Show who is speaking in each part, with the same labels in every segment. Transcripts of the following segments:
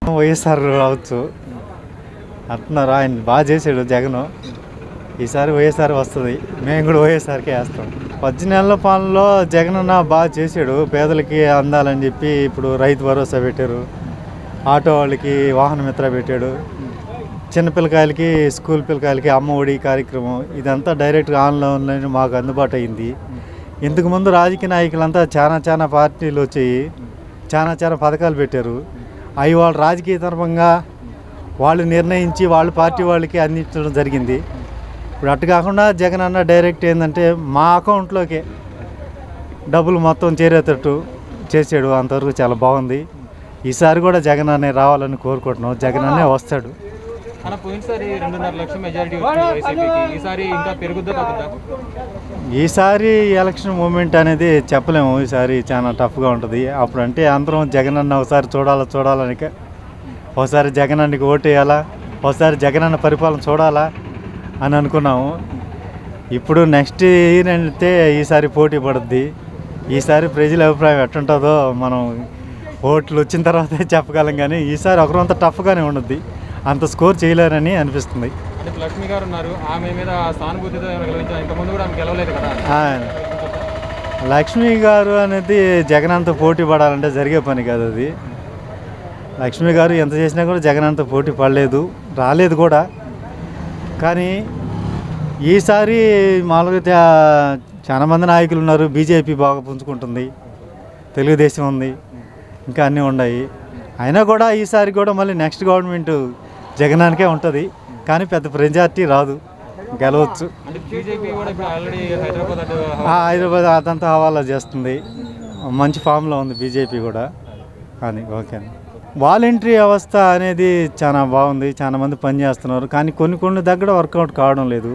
Speaker 1: వైఎస్ఆర్ అవచ్చు అంటున్నారు ఆయన బాగా చేసాడు జగన్ ఈసారి వైఎస్ఆర్ వస్తుంది మేము కూడా వైఎస్ఆర్కే వేస్తాం పద్దెనిమిది నెలల పాలనలో జగన్ అన్న బాగా చేసాడు పేదలకి అందాలని చెప్పి ఇప్పుడు రైతు భరోసా పెట్టారు ఆటో వాళ్ళకి వాహన మిత్ర పెట్టాడు చిన్న పిల్లకాయలకి స్కూల్ పిల్లకాయలకి అమ్మ ఒడి కార్యక్రమం ఇదంతా డైరెక్ట్గా ఆన్లైన్ మాకు అందుబాటు అయింది ఇంతకు ముందు రాజకీయ నాయకులంతా చాలా చాలా పార్టీలు వచ్చాయి చాలా చాలా పథకాలు పెట్టారు అవి వాళ్ళు రాజకీయ తరఫంగా వాళ్ళు నిర్ణయించి వాళ్ళ పార్టీ వాళ్ళకి అందించడం జరిగింది ఇప్పుడు అటు కాకుండా జగన్ అన్న డైరెక్ట్ ఏంటంటే మా అకౌంట్లోకే డబ్బులు మొత్తం చేరేటట్టు చేసాడు అంతవరకు చాలా బాగుంది ఈసారి కూడా జగన్ అనే రావాలని కోరుకుంటున్నాం జగన్ అనే వస్తాడు
Speaker 2: అన్న పోయినసారి రెండున్నర లక్షల మెజారిటీ వచ్చింది వైసీపీకి ఈసారి ఇంకా పెరుగుద్దా తగ్గుద్దా
Speaker 1: ఈసారి ఎలక్షన్ మూమెంట్ అనేది చెప్పలేము ఈసారి చాలా టఫ్గా ఉంటుంది అప్పుడు అంటే అందరం జగన్ అన్న ఒకసారి చూడాలా చూడాలని ఒకసారి జగన్ అన్నకి ఓటు వేయాలా ఒకసారి జగన్ అన్న పరిపాలన చూడాలా అని అనుకున్నాము ఇప్పుడు నెక్స్ట్ ఇయర్ వెళ్తే ఈసారి పోటీ పడుద్ది ఈసారి ప్రజల అభిప్రాయం ఎట్టుంటుందో మనం ఓట్లు వచ్చిన తర్వాతే చెప్పగలం కానీ ఈసారి ఒకరంత టఫ్గానే ఉండద్ది అంత స్కోర్ చేయలేరని అనిపిస్తుంది
Speaker 2: అంటే ఇప్పుడు లక్ష్మి గారు ఉన్నారు ఆమె మీద సానుభూతితో ఏమైనా గెలిపించారు ఇంతకుముందు కూడా ఆమె గెలవలేదు కదా
Speaker 1: ఆయన లక్ష్మి గారు అనేది జగన్ అంత పోటీ పడాలంటే జరిగే పని కాదు అది లక్ష్మి గారు ఎంత చేసినా కూడా జగన్ అంత పోటీ పడలేదు రాలేదు కూడా కానీ ఈసారి మామూలుగా చా- చాలా మంది నాయకులు ఉన్నారు బీజేపీ బాగా పుంజుకుంటుంది తెలుగుదేశం ఉంది ఇంకా అన్నీ ఉన్నాయి అయినా కూడా ఈసారి కూడా మళ్ళీ నెక్స్ట్ గవర్నమెంట్ జగనానికే ఉంటుంది కానీ పెద్ద మెజార్టీ రాదు గెలవచ్చు
Speaker 2: అంటే బీజేపీ కూడా ఇప్పుడు ఆల్రెడీ హైదరాబాద్ అటు
Speaker 1: ఆ, హైదరాబాద్ అదంతా హవాలా చేస్తుంది మంచి ఫామ్లో ఉంది బీజేపీ కూడా కానీ ఓకే వాలంటరీ వ్యవస్థ అనేది చాలా బాగుంది చాలా మంది పనిచేస్తున్నారు కానీ కొన్ని కొన్ని దగ్గర వర్కౌట్ కావడం లేదు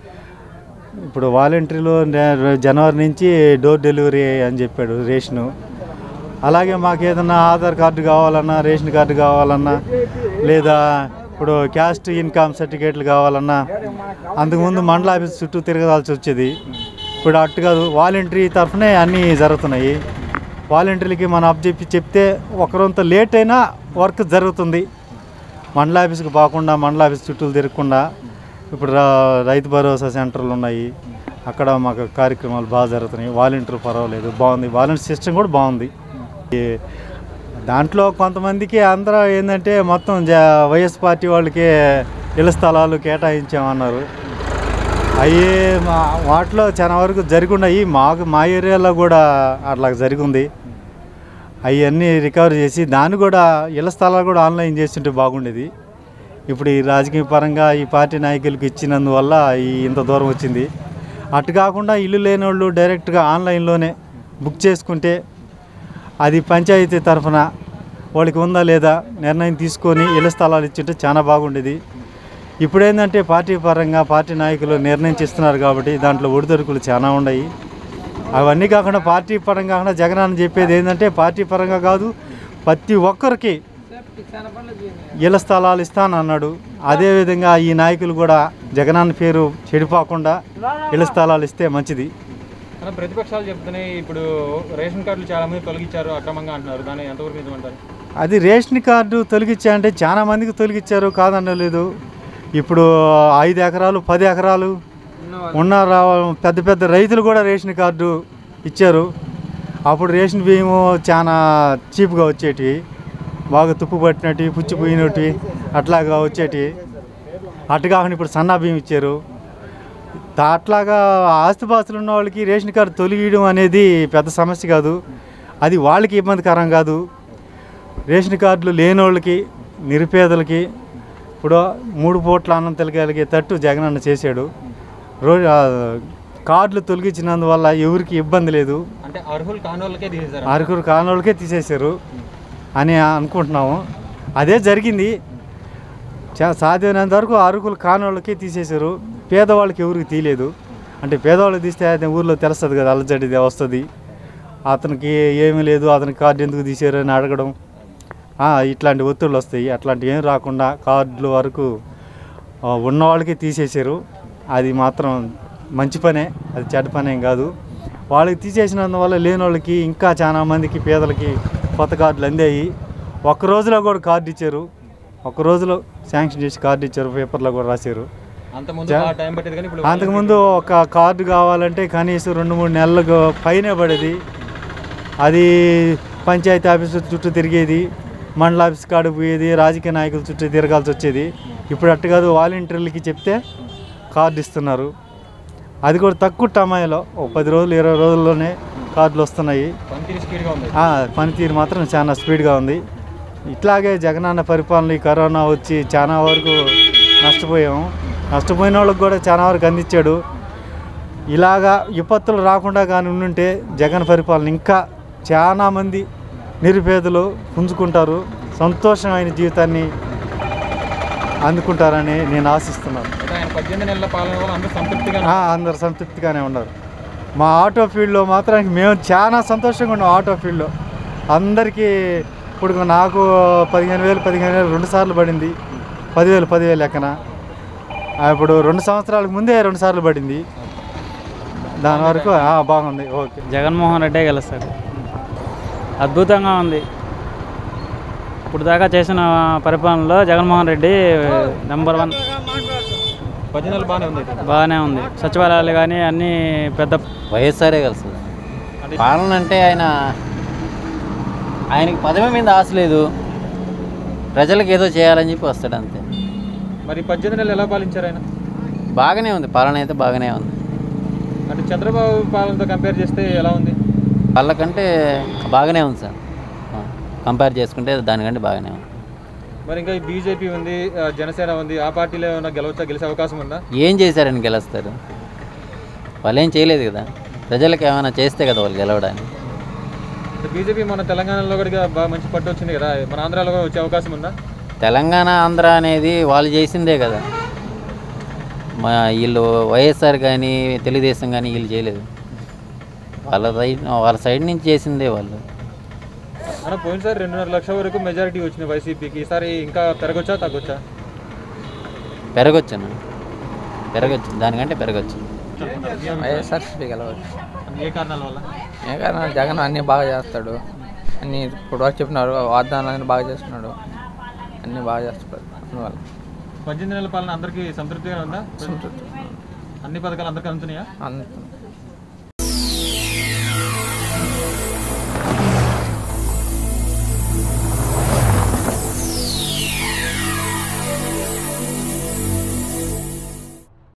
Speaker 1: ఇప్పుడు వాలంటరీలో నే- జనవరి నుంచి డోర్ డెలివరీ అని చెప్పాడు రేషను అలాగే మాకు ఏదన్నా ఆధార్ కార్డు కావాలన్నా రేషన్ కార్డు కావాలన్నా లేదా ఇప్పుడు క్యాస్ట్ ఇన్కమ్ సర్టిఫికేట్లు కావాలన్నా అంతకుముందు మండల ఆఫీస్ చుట్టూ తిరగాల్సి వచ్చేది ఇప్పుడు అట్టు కాదు వాలంటరీ తరఫునే అన్నీ జరుగుతున్నాయి వాలంటీర్లకి మనం అప్ చెప్పి చెప్తే ఒకరంత లేట్ అయినా వర్క్ జరుగుతుంది మండల ఆఫీస్కి పోకుండా మండల ఆఫీస్ చుట్టూ తిరగకుండా ఇప్పుడు రా- రైతు భరోసా సెంటర్లు ఉన్నాయి అక్కడ మాకు కార్యక్రమాలు బాగా జరుగుతున్నాయి వాలంటీర్ పర్వాలేదు బాగుంది వాలంటీర్ సిస్టమ్ కూడా బాగుంది ఈ దాంట్లో కొంతమందికి అందరూ ఏంటంటే మొత్తం జ వైఎస్ పార్టీ వాళ్ళకి ఇళ్ల స్థలాలు కేటాయించామన్నారు అవి మా వాటిలో చాలా వరకు జరిగి ఉన్నాయి మాకు మా ఏరియాలో కూడా అట్లా జరిగింది అవన్నీ రికవర్ చేసి దాన్ని కూడా ఇళ్ల స్థలాలు కూడా ఆన్లైన్ చేస్తుంటే బాగుండేది ఇప్పుడు ఈ రాజకీయ పరంగా ఈ పార్టీ నాయకులకు ఇచ్చినందువల్ల ఈ ఇంత దూరం వచ్చింది అటు కాకుండా ఇల్లు లేని వాళ్ళు డైరెక్ట్గా ఆన్లైన్లోనే బుక్ చేసుకుంటే అది పంచాయతీ తరఫున వాళ్ళకి ఉందా లేదా నిర్ణయం తీసుకొని ఇళ్ల స్థలాలు ఇచ్చింటే చాలా బాగుండేది ఇప్పుడు ఏంటంటే పార్టీ పరంగా పార్టీ నాయకులు నిర్ణయించిస్తున్నారు కాబట్టి దాంట్లో ఒడిదొడుకులు చాలా ఉన్నాయి అవన్నీ కాకుండా పార్టీ పరంగా కాకుండా జగన్ అని చెప్పేది ఏంటంటే పార్టీ పరంగా కాదు ప్రతి ఒక్కరికి ఇళ్ల స్థలాలు ఇస్తాను అన్నాడు అదేవిధంగా ఈ నాయకులు కూడా జగనన్న పేరు చెడిపోకుండా ఇళ్ల స్థలాలు ఇస్తే మంచిది
Speaker 2: కానీ ప్రతిపక్షాలు చెప్తున్నాయి ఇప్పుడు రేషన్ కార్డులు చాలా మంది తొలగించారు అక్రమంగా అంటున్నారు దాన్ని ఎంతవరకు నిజమంటారు
Speaker 1: అది రేషన్ కార్డు తొలగించా అంటే చాలా మందికి తొలగించారు కాదనలేదు ఇప్పుడు ఐదు ఎకరాలు పది ఎకరాలు ఉన్న రా- పెద్ద పెద్ద రైతులు కూడా రేషన్ కార్డు ఇచ్చారు అప్పుడు రేషన్ బియ్యము చాలా చీప్గా వచ్చేటివి బాగా తుప్పు పట్టినట్టు పుచ్చిపోయినట్టు అట్లాగా వచ్చేటివి అటు కాకుండా ఇప్పుడు సన్నా బియ్యం ఇచ్చారు తా- అట్లాగా ఆస్తిపాస్తులు ఉన్న వాళ్ళకి రేషన్ కార్డు తొలగియడం అనేది పెద్ద సమస్య కాదు అది వాళ్ళకి ఇబ్బందికరం కాదు రేషన్ కార్డులు లేని వాళ్ళకి నిరుపేదలకి ఇప్పుడు మూడు పూట్ల అన్నం తట్టు జగనన్న చేశాడు రోజు ఆ, కార్డులు తొలగించినందువల్ల ఎవరికి ఇబ్బంది లేదు
Speaker 2: అంటే అర్హులు కాని వాళ్ళకే తీసేశారు
Speaker 1: అరకురు కానోళ్ళకే తీసేశారు అని అనుకుంటున్నాము అదే జరిగింది చా- సాధ్యమైనంత వరకు అరుకులు కానోళ్ళకే తీసేశారు పేదవాళ్ళకి ఎవరికి తీయలేదు అంటే పేదవాళ్ళకి తీస్తే అతని ఊర్లో తెలుస్తుంది కదా అల్లజడిది వస్తుంది అతనికి ఏమీ లేదు అతనికి కార్డు ఎందుకు తీసారు అని అడగడం ఆ, ఇట్లాంటి ఒత్తిళ్ళు వస్తాయి అట్లాంటివి ఏం రాకుండా కార్డుల వరకు ఆ, ఉన్నవాళ్ళకి తీసేశారు అది మాత్రం మంచి పనే అది చెడ్డ పనేం కాదు వాళ్ళకి తీసేసినందువల్ల లేని వాళ్ళకి ఇంకా చాలా మందికి పేదలకి కొత్త కార్డులు అందాయి ఒక్క రోజులో కూడా కార్డు ఇచ్చారు ఒక్క రోజులో శాంక్షన్ చేసి కార్డు ఇచ్చారు పేపర్లో కూడా రాశారు
Speaker 2: అంత ముందు
Speaker 1: చా-
Speaker 2: బాగా టైం పట్టేది కానీ ఇప్పుడు
Speaker 1: అంతకుముందు ఒక కార్డు కావాలంటే కనీసం రెండు మూడు నెలలకు పైనే పడేది అది పంచాయతీ ఆఫీసు చుట్టూ తిరిగేది మండల ఆఫీస్ కాడ పోయేది రాజకీయ నాయకుల చుట్టూ తిరగాల్సి వచ్చేది ఇప్పుడు అట్టు కాదు వాలంటీర్లకి చెప్తే కార్డు ఇస్తున్నారు అది కూడా తక్కువ టమాయిలో ఒక పది రోజులు ఇరవై రోజుల్లోనే కార్డులు వస్తున్నాయి
Speaker 2: పనితీరు స్పీడ్గా ఉంది
Speaker 1: ఆ, పనితీరు మాత్రం చాలా స్పీడ్గా ఉంది ఇట్లాగే జగనన్న పరిపాలన ఈ కరోనా వచ్చి చాలా వరకు నష్టపోయాము నష్టపోయిన వాళ్ళకి కూడా చాలా వరకు అందించాడు ఇలాగా విపత్తులు రాకుండా కానీ ఉండుంటే జగన్ పరిపాలన ఇంకా చాలా మంది నిరుపేదలు పుంజుకుంటారు సంతోషమైన జీవితాన్ని అందుకుంటారని నేను ఆశిస్తున్నాను
Speaker 2: అంటే ఆయన పద్దెనిమిది నెలల పాలన వల్ల అందరూ సంతృప్తిగా
Speaker 1: ఆ, అందరు సంతృప్తిగానే ఉన్నారు మా ఆటో ఫీల్డ్లో మాత్రం మేము చాలా సంతోషంగా ఉన్నాం ఆటో ఫీల్డ్లో అందరికీ ఇప్పుడు నాకు పదిహేను వేలు పదిహేను వేలు రెండు సార్లు పడింది పదివేలు పదివేలు లెక్కన ఆ, ఇప్పుడు రెండు సంవత్సరాలకు ముందే రెండు సార్లు పడింది దాని వరకు ఆ, బాగుంది ఓకే
Speaker 3: జగన్మోహన్ రెడ్డే గెలుస్తాడు అద్భుతంగా ఉంది ఇప్పుడు దాకా చేసిన పరిపాలనలో జగన్మోహన్ రెడ్డి నెంబర్ వన్
Speaker 2: పద్దెనిమిది నెలలు బాగానే ఉంది అయితే.
Speaker 3: బాగానే ఉంది సచివాలయాలు కానీ అన్నీ పెద్ద
Speaker 4: వైఎస్ఆరే కలుస్తుంది
Speaker 2: అంటే
Speaker 4: పాలన అంటే ఆయన ఆయనకి పదవి మీద ఆశ లేదు ప్రజలకు ఏదో చేయాలని చెప్పి వస్తాడు అంతే
Speaker 2: మరి పద్దెనిమిది నెలలు ఎలా పాలించారు ఆయన
Speaker 4: బాగానే ఉంది పాలన అయితే బాగానే ఉంది
Speaker 2: అంటే చంద్రబాబు పాలనతో కంపేర్ చేస్తే ఎలా ఉంది
Speaker 4: వాళ్ళకంటే బాగానే ఉంది సార్ కంపేర్ చేసుకుంటే దానికంటే బాగానే ఉంది
Speaker 2: మరి ఇంకా బీజేపీ ఉంది ఆ, జనసేన ఉంది ఆ పార్టీలో ఏమైనా గెలవచ్చా గెలిచే అవకాశం ఉందా
Speaker 4: ఏం చేశారని గెలుస్తారు వాళ్ళు ఏం చేయలేదు కదా ప్రజలకు ఏమైనా చేస్తే కదా వాళ్ళు గెలవడానికి
Speaker 2: బీజేపీ మన తెలంగాణలో కూడా బాగా మంచి పట్టు వచ్చింది కదా మన ఆంధ్రాలో కూడా వచ్చే అవకాశం ఉందా
Speaker 4: తెలంగాణ ఆంధ్ర అనేది వాళ్ళు చేసిందే కదా మా వీళ్ళు వైఎస్ఆర్ కానీ తెలుగుదేశం కానీ వీళ్ళు చేయలేదు వాళ్ళ సైడ్ వాళ్ళ సైడ్ నుంచి చేసిందే వాళ్ళు
Speaker 2: మన పోయినసారి రెండున్నర లక్షల వరకు మెజారిటీ వచ్చింది వైసీపీకి ఈసారి ఇంకా పెరగొచ్చా తగ్గొచ్చా
Speaker 4: పెరగొచ్చును పెరగచ్చు దానికంటే పెరగచ్చు
Speaker 5: వైఎస్ఆర్సీపీ గెలవచ్చు
Speaker 2: ఏ కారణాల వల్ల
Speaker 5: ఏ కారణం జగన్ అన్నీ బాగా చేస్తాడు అన్నీ ఇప్పుడు వరకు చెప్పినారు వాగ్దానాలు బాగా చేస్తున్నాడు అన్నీ బాగా చేస్తున్నాడు అందువల్ల
Speaker 2: పద్దెనిమిది నెలల పాలన అందరికీ సంతృప్తిగా ఉందా అన్ని పథకాలు అందరికీ అందుతున్నాయా
Speaker 5: అంత